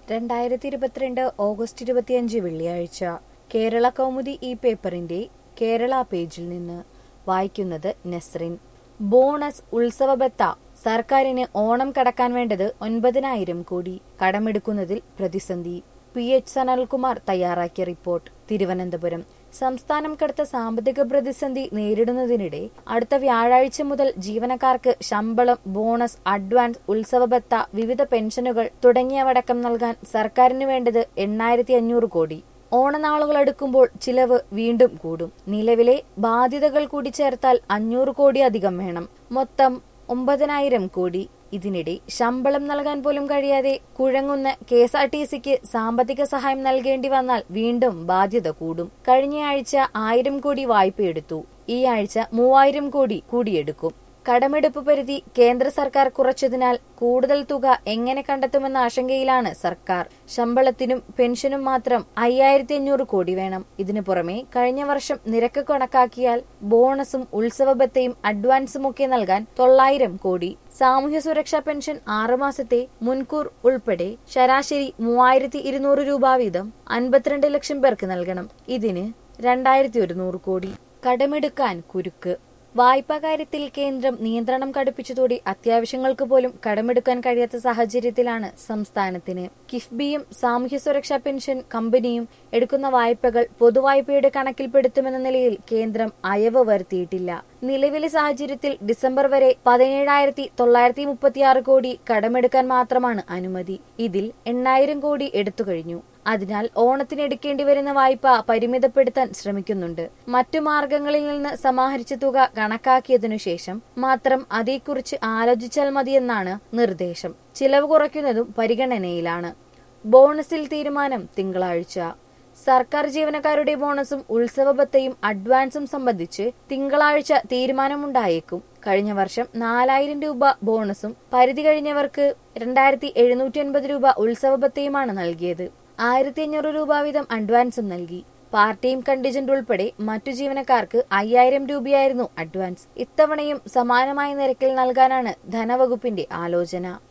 രണ്ടായിരത്തി ഇരുപത്തിരണ്ട് ഓഗസ്റ്റ് ഇരുപത്തിയഞ്ച് വെള്ളിയാഴ്ച കേരള കൗമുദി ഈ പേപ്പറിന്റെ കേരള പേജിൽ നിന്ന് വായിക്കുന്നത് നസ്രിൻ ബോണസ് ഉത്സവബത്ത സർക്കാരിന് ഓണം കടക്കാൻ വേണ്ടത് ഒൻപതിനായിരം കോടി കടമെടുക്കുന്നതിൽ പ്രതിസന്ധി പി എച്ച് സനൽകുമാർ തയ്യാറാക്കിയ റിപ്പോർട്ട് തിരുവനന്തപുരം സംസ്ഥാനം കടുത്ത സാമ്പത്തിക പ്രതിസന്ധി നേരിടുന്നതിനിടെ അടുത്ത വ്യാഴാഴ്ച മുതൽ ജീവനക്കാർക്ക് ശമ്പളം ബോണസ് അഡ്വാൻസ് ഉത്സവബത്ത വിവിധ പെൻഷനുകൾ തുടങ്ങിയവടക്കം നൽകാൻ സർക്കാരിന് വേണ്ടത് എണ്ണായിരത്തി അഞ്ഞൂറ് കോടി ഓണനാളുകൾ അടുക്കുമ്പോൾ ചിലവ് വീണ്ടും കൂടും നിലവിലെ ബാധ്യതകൾ കൂടി ചേർത്താൽ അഞ്ഞൂറ് കോടി അധികം വേണം മൊത്തം ഒമ്പതിനായിരം കോടി ഇതിനിടെ ശമ്പളം നൽകാൻ പോലും കഴിയാതെ കുഴങ്ങുന്ന കെ എസ് ആർ ടി സിക്ക് സാമ്പത്തിക സഹായം നൽകേണ്ടി വന്നാൽ വീണ്ടും ബാധ്യത കൂടും കഴിഞ്ഞയാഴ്ച ആയിരം കോടി വായ്പയെടുത്തു ഈ ആഴ്ച മൂവായിരം കോടി കൂടിയെടുക്കും കടമെടുപ്പ് പരിധി കേന്ദ്ര സർക്കാർ കുറച്ചതിനാൽ കൂടുതൽ തുക എങ്ങനെ കണ്ടെത്തുമെന്ന ആശങ്കയിലാണ് സർക്കാർ ശമ്പളത്തിനും പെൻഷനും മാത്രം അയ്യായിരത്തി അഞ്ഞൂറ് കോടി വേണം ഇതിനു പുറമെ കഴിഞ്ഞ വർഷം നിരക്ക് കണക്കാക്കിയാൽ ബോണസും ഉത്സവബത്തയും അഡ്വാൻസും ഒക്കെ നൽകാൻ തൊള്ളായിരം കോടി സാമൂഹ്യ സുരക്ഷാ പെൻഷൻ ആറുമാസത്തെ മുൻകൂർ ഉൾപ്പെടെ ശരാശരി മൂവായിരത്തി ഇരുന്നൂറ് രൂപ വീതം അൻപത്തിരണ്ട് ലക്ഷം പേർക്ക് നൽകണം ഇതിന് രണ്ടായിരത്തി ഒരുന്നൂറ് കോടി കടമെടുക്കാൻ കുരുക്ക് വായ്പാ കാര്യത്തിൽ കേന്ദ്രം നിയന്ത്രണം കടുപ്പിച്ചതോടെ അത്യാവശ്യങ്ങൾക്ക് പോലും കടമെടുക്കാൻ കഴിയാത്ത സാഹചര്യത്തിലാണ് സംസ്ഥാനത്തിന് കിഫ്ബിയും സാമൂഹ്യ സുരക്ഷാ പെൻഷൻ കമ്പനിയും എടുക്കുന്ന വായ്പകൾ പൊതുവായ്പയുടെ കണക്കിൽപ്പെടുത്തുമെന്ന നിലയിൽ കേന്ദ്രം അയവ് വരുത്തിയിട്ടില്ല നിലവിലെ സാഹചര്യത്തിൽ ഡിസംബർ വരെ പതിനേഴായിരത്തി തൊള്ളായിരത്തി മുപ്പത്തിയാറ് കോടി കടമെടുക്കാൻ മാത്രമാണ് അനുമതി ഇതിൽ എണ്ണായിരം കോടി എടുത്തു കഴിഞ്ഞു അതിനാൽ ഓണത്തിന് എടുക്കേണ്ടി വരുന്ന വായ്പ പരിമിതപ്പെടുത്താൻ ശ്രമിക്കുന്നുണ്ട് മറ്റു മാർഗങ്ങളിൽ നിന്ന് സമാഹരിച്ച തുക കണക്കാക്കിയതിനു ശേഷം മാത്രം അതേക്കുറിച്ച് ആലോചിച്ചാൽ മതിയെന്നാണ് നിർദ്ദേശം ചിലവ് കുറയ്ക്കുന്നതും പരിഗണനയിലാണ് ബോണസിൽ തീരുമാനം തിങ്കളാഴ്ച സർക്കാർ ജീവനക്കാരുടെ ബോണസും ഉത്സവബത്തയും അഡ്വാൻസും സംബന്ധിച്ച് തിങ്കളാഴ്ച തീരുമാനമുണ്ടായേക്കും കഴിഞ്ഞ വർഷം നാലായിരം രൂപ ബോണസും പരിധി കഴിഞ്ഞവർക്ക് രണ്ടായിരത്തി എഴുന്നൂറ്റി അൻപത് രൂപ ഉത്സവബത്തയുമാണ് നൽകിയത് ആയിരത്തി അഞ്ഞൂറ് രൂപ വീതം അഡ്വാൻസും നൽകി പാർട്ട് ടൈം കണ്ടിജന്റ് ഉൾപ്പെടെ മറ്റു ജീവനക്കാർക്ക് അയ്യായിരം രൂപയായിരുന്നു അഡ്വാൻസ് ഇത്തവണയും സമാനമായ നിരക്കിൽ നൽകാനാണ് ധനവകുപ്പിന്റെ ആലോചന